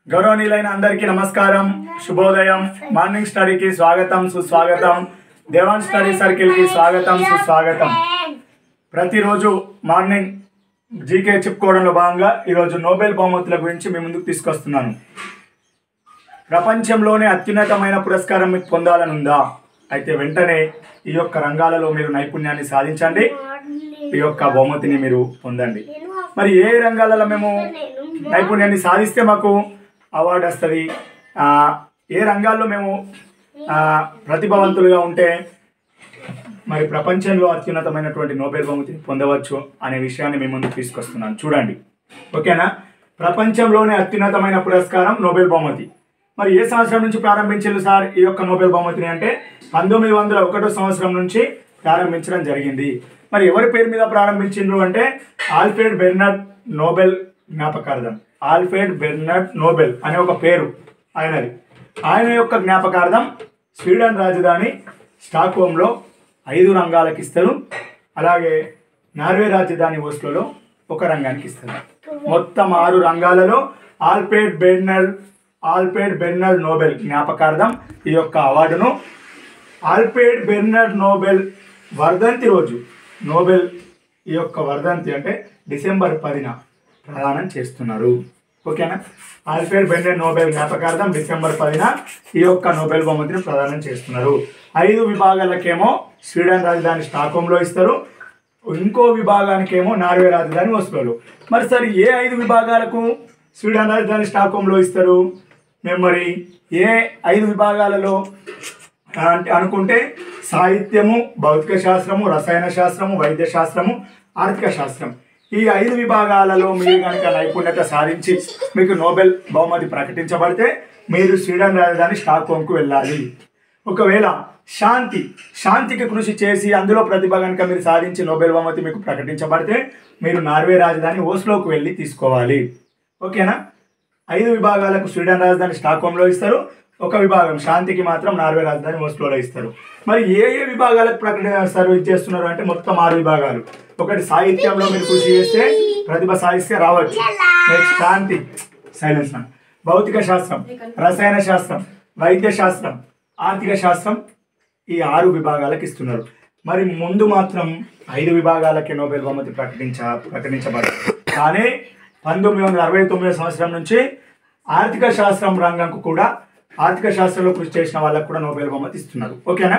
గౌరవనీయులైన అందరికీ నమస్కారం శుభోదయం మార్నింగ్ స్టడీకి స్వాగతం సుస్వాగతం దేవాన్ స్టడీ సర్కిల్కి స్వాగతం సుస్వాగతం ప్రతిరోజు మార్నింగ్ జీకే చెప్పుకోవడంలో భాగంగా ఈరోజు నోబెల్ బహుమతుల గురించి మీ ముందుకు తీసుకొస్తున్నాను ప్రపంచంలోనే అత్యున్నతమైన పురస్కారం మీకు పొందాలని ఉందా అయితే వెంటనే ఈ యొక్క రంగాలలో మీరు నైపుణ్యాన్ని సాధించండి ఈ యొక్క బహుమతిని మీరు పొందండి మరి ఏ రంగాలలో మేము నైపుణ్యాన్ని సాధిస్తే మాకు అవార్డు వస్తుంది ఆ, ఏ రంగాల్లో మేము ఆ, ప్రతిభావంతులుగా ఉంటే మరి ప్రపంచంలో అత్యున్నతమైనటువంటి నోబెల్ బహుమతిని పొందవచ్చు అనే విషయాన్ని మీ ముందుకు తీసుకొస్తున్నాను చూడండి ఓకేనా ప్రపంచంలోనే అత్యున్నతమైన పురస్కారం నోబెల్ బహుమతి మరి ఏ సంవత్సరం నుంచి ప్రారంభించారు సార్ ఈ యొక్క నోబెల్ బహుమతిని అంటే పంతొమ్మిది వందల ఒకటో సంవత్సరం నుంచి ప్రారంభించడం జరిగింది మరి ఎవరి పేరు మీద ప్రారంభించిండ్రు అంటే ఆల్ఫ్రెడ్ బెర్నర్డ్ నోబెల్ జ్ఞాపకార్థం ఆల్ఫ్రెడ్ బెర్నర్డ్ నోబెల్ అనే ఒక పేరు ఆయనది ఆయన యొక్క జ్ఞాపకార్థం స్వీడన్ రాజధాని స్టాక్హోమ్లో ఐదు రంగాలకు ఇస్తారు అలాగే నార్వే రాజధాని ఓస్లోలో ఒక రంగానికి ఇస్తారు మొత్తం ఆరు రంగాలలో Alfred Bernhard Alfred Bernhard Nobel జ్ఞాపకార్థం ఈ యొక్క అవార్డును ఆల్ఫ్రెడ్ బెర్నర్డ్ నోబెల్ వర్ధంతి రోజు నోబెల్ ఈ యొక్క వర్ధంతి అంటే డిసెంబర్ పదిన ప్రదానం చేస్తున్నారు ఓకేనా ఆల్ఫ్రెడ్ బెర్నర్డ్ నోబెల్ జ్ఞాపకార్థం డిసెంబర్ పదిన ఈ యొక్క నోబెల్ బహుమతిని ప్రదానం చేస్తున్నారు ఐదు విభాగాలకేమో స్వీడన్ రాజధాని స్టాక్హోమ్లో ఇస్తారు ఇంకో విభాగానికేమో నార్వే రాజధాని ఓస్లోలో మరి సరే ఏ ఐదు విభాగాలకు స్వీడన్ రాజధాని స్టాక్హోమ్లో ఇస్తారు మేము మరి ఏ ఐదు విభాగాలలో ఆ, అంటే అనుకుంటే సాహిత్యము భౌతిక శాస్త్రము రసాయన శాస్త్రము వైద్య శాస్త్రము ఆర్థిక శాస్త్రం ఈ ఐదు విభాగాలలో మీరు కనుక నైపుణ్యత సాధించి మీకు నోబెల్ బహుమతి ప్రకటించబడితే మీరు స్వీడన్ రాజధాని స్టాక్హోమ్కు వెళ్ళాలి ఒకవేళ శాంతి శాంతికి కృషి చేసి అందులో ప్రతిభ కనుక మీరు సాధించి నోబెల్ బహుమతి మీకు ప్రకటించబడితే మీరు నార్వే రాజధాని ఓస్లోకి వెళ్ళి తీసుకోవాలి ఓకేనా ఐదు విభాగాలకు స్వీడన్ రాజధాని స్టాక్హోమ్లో ఇస్తారు ఒక విభాగం శాంతికి మాత్రం నార్వే రాజధాని ఓస్లోలో ఇస్తారు మరి ఏ ఏ విభాగాలకు ప్రకటన సర్వీస్ చేస్తున్నారు అంటే మొత్తం ఆరు విభాగాలు ఒకటి సాహిత్యంలో మీరు కృషి చేస్తే ప్రతిభ సాధిస్తే రావచ్చు నెక్స్ట్ శాంతి సైలెన్స్ మ్యామ్ భౌతిక శాస్త్రం రసాయన శాస్త్రం వైద్య శాస్త్రం ఆర్థిక శాస్త్రం ఈ ఆరు విభాగాలకు ఇస్తున్నారు మరి ముందు మాత్రం ఐదు విభాగాలకే నోబెల్ బహుమతి ప్రకటించ ప్రకటించబడింది కానీ పంతొమ్మిది వందల అరవై తొమ్మిది సంవత్సరం నుంచి ఆర్థిక శాస్త్రం రంగంకు కూడా ఆర్థిక శాస్త్రంలో కృషి చేసిన వాళ్ళకు కూడా నోబెల్ బహుమతి ఇస్తున్నారు ఓకేనా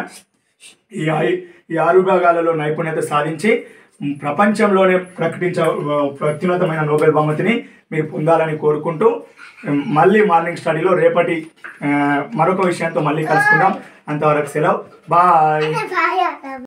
ఈ ఐ- ఈ ఆరు విభాగాలలో నైపుణ్యత సాధించి మ్, ప్రపంచంలోనే ప్రకటించ అత్యున్నతమైన నోబెల్ బహుమతిని మీరు పొందాలని కోరుకుంటూ మ్, మళ్ళీ మార్నింగ్ స్టడీలో రేపటి ఆ, మరొక విషయంతో మళ్ళీ కలుసుకుందాం అంతవరకు సెలవు బాయ్ Fire.